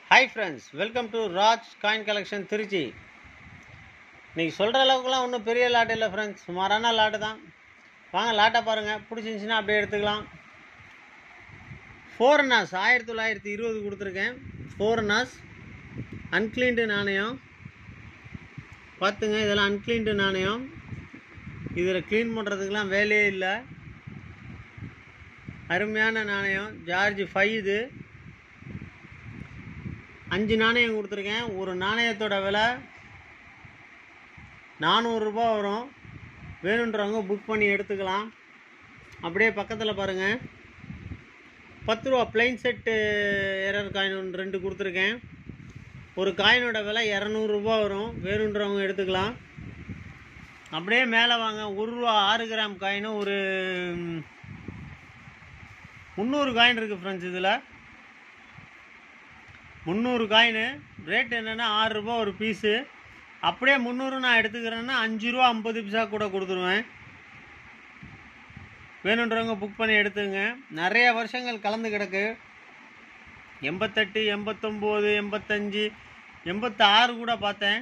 hi friends welcome to Raj coin collection Tiruchi இன்னைக்கு சொல்கிற அளவுக்குலாம் ஒன்றும் பெரிய லாட் இல்லை ஃப்ரெண்ட்ஸ் சுமாரான லாட்டு தான் வாங்க லாட்டை பாருங்கள் பிடிச்சிருந்துச்சின்னா அப்படியே எடுத்துக்கலாம் ஃபோர் நாஸ் ஆயிரத்தி தொள்ளாயிரத்தி இருபது கொடுத்துருக்கேன் ஃபோர் நாஸ் அன்க்ளீன்டு நாணயம் பார்த்துங்க இதெல்லாம் அன்க்ளீன்டு நாணயம் இதில் க்ளீன் பண்ணுறதுக்கெலாம் வேலையே இல்லை அருமையான நாணயம் ஜார்ஜ் ஃபைவ் இது அஞ்சு நாணயம் கொடுத்துருக்கேன் ஒரு நாணயத்தோட விலை நானூறுரூபா வரும் வேணுன்றவங்க புக் பண்ணி எடுத்துக்கலாம் அப்படியே பக்கத்தில் பாருங்கள் பத்து ரூபா பிளைன் செட்டு எரர் காயின் ஒன்று ரெண்டு கொடுத்துருக்கேன் ஒரு காயினோட விலை இரநூறுபா வரும் வேணுன்றவங்க எடுத்துக்கலாம் அப்படியே மேலே வாங்க ஒரு ரூபா ஆறு கிராம் காயினும் ஒரு ம், முந்நூறு காயின் இருக்குது ஃப்ரெண்ட்ஸ் இதில் முந்நூறு காயின் ரேட் என்னென்னா ஆறு ரூபா ஒரு பீஸு அப்படியே முந்நூறு நான் எடுத்துக்கிறேன்னா அஞ்சு ரூபா ஐம்பது பைசா கூட கொடுத்துருவேன் வேணுன்றவங்க புக் பண்ணி எடுத்துங்க நிறைய வருஷங்கள் கலந்து கிடக்கு எண்பத்தெட்டு எண்பத்தொம்போது எண்பத்தஞ்சு எண்பத்தாறு கூட பார்த்தேன்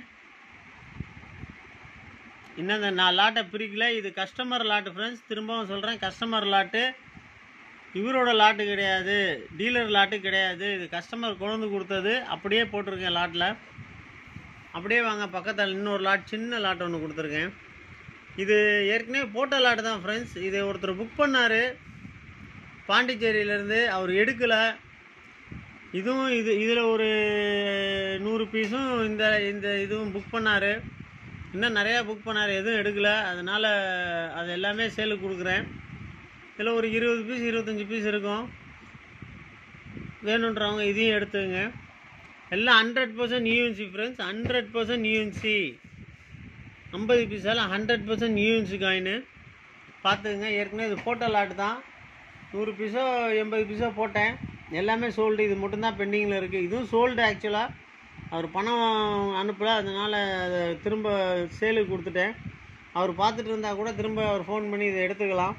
இன்னும் இந்த நான் லாட்டை பிரிக்கல இது கஸ்டமர் லாட்டு ஃப்ரெண்ட்ஸ் திரும்பவும் சொல்கிறேன் கஸ்டமர் லாட்டு இவரோட லாட்டு கிடையாது டீலர் லாட்டு கிடையாது இது கஸ்டமர் கொண்டு வந்து கொடுத்தது அப்படியே போட்டிருக்கேன் லாட்டில் அப்படியே வாங்க பக்கத்தில் இன்னொரு லாட் சின்ன லாட் ஒன்று கொடுத்துருக்கேன் இது ஏற்கனவே போட்ட லாட்டு தான் ஃப்ரெண்ட்ஸ் இது ஒருத்தர் புக் பண்ணார் பாண்டிச்சேரியிலேருந்து அவர் எடுக்கலை இதுவும் இது இதில் ஒரு நூறு பீஸும் இந்த இந்த இதுவும் புக் பண்ணார் இன்னும் நிறையா புக் பண்ணார் எதுவும் எடுக்கலை அதனால் அது எல்லாமே சேலுக்கு கொடுக்குறேன் இதில் ஒரு இருபது பீஸ் இருபத்தஞ்சி பீஸ் இருக்கும் வேணுன்றவங்க இதையும் எடுத்துங்க எல்லாம் hundred percent UNC friends hundred percent UNC ஐம்பது பீஸால் ஹண்ட்ரட் பர்சன்ட் யூஎன்சி காயின் பார்த்துக்குங்க ஏற்கனவே இது ஃபோட்டோ லாட் தான் நூறு பீஸோ எண்பது பீஸோ போட்டேன் எல்லாமே சோல்டு இது மட்டும்தான் பெண்டிங்கில் இருக்குது இதுவும் சோல்டு ஆக்சுவலாக அவர் பணம் அனுப்பலை அதனால் அதை திரும்ப சேலுக்கு கொடுத்துட்டேன் அவர் பார்த்துட்டு இருந்தால் கூட திரும்ப அவர் ஃபோன் பண்ணி இதை எடுத்துக்கலாம்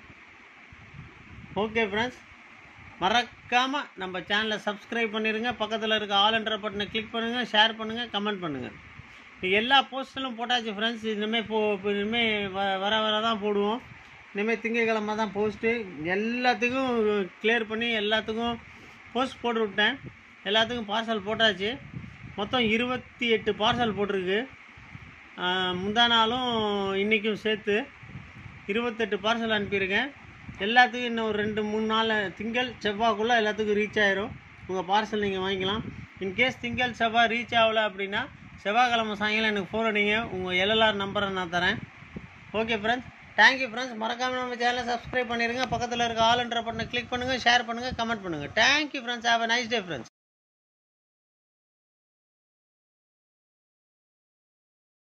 ஓகே ஃப்ரெண்ட்ஸ் மறக்காமல் நம்ம சேனலை சப்ஸ்கிரைப் பண்ணிடுங்க பக்கத்தில் இருக்க ஆல் என்ற பட்டனை கிளிக் பண்ணுங்கள் ஷேர் பண்ணுங்கள் கமெண்ட் பண்ணுங்கள் இது எல்லா போஸ்டிலும் போட்டாச்சு ஃப்ரெண்ட்ஸ் இனிமேல் போ இப்போ இனிமேல் வ வர வர தான் போடுவோம் இனிமேல் திங்கக்கிழமை தான் போஸ்ட்டு எல்லாத்துக்கும் கிளியர் பண்ணி எல்லாத்துக்கும் போஸ்ட் போட்டு விட்டேன் எல்லாத்துக்கும் பார்சல் போட்டாச்சு மொத்தம் இருபத்தி எட்டு பார்சல் போட்டிருக்கு ஆஹ் முந்தா நாளும் இன்றைக்கும் சேர்த்து இருபத்தெட்டு பார்சல் அனுப்பியிருக்கேன் எல்லாத்துக்கும் இன்னும் ஒரு ரெண்டு மூணு நாள் திங்கள் செவ்வாய்க்குள்ளே எல்லாத்துக்கும் ரீச் ஆயிரும் உங்கள் பார்சல் நீங்கள் வாங்கிக்கலாம் இன்கேஸ் திங்கள் செவ்வாய் ரீச் ஆகலை அப்படின்னா செவ்வாய்க்கிழமை சாயங்காலம் எனக்கு ஃபோன் அடிங்க உங்கள் எல்எல்ஆர் நம்பரை நான் தரேன் ஓகே ஃப்ரெண்ட்ஸ் தேங்க்யூ ஃப்ரெண்ட்ஸ் மறக்காமல் நம்ம சேனலை சப்ஸ்கிரைப் பண்ணிடுங்க பக்கத்தில் இருக்க ஆல் என்ற பட்டனை கிளிக் பண்ணுங்கள் ஷேர் பண்ணுங்கள் கமெண்ட் பண்ணுங்கள் thank you friends have a nice day friends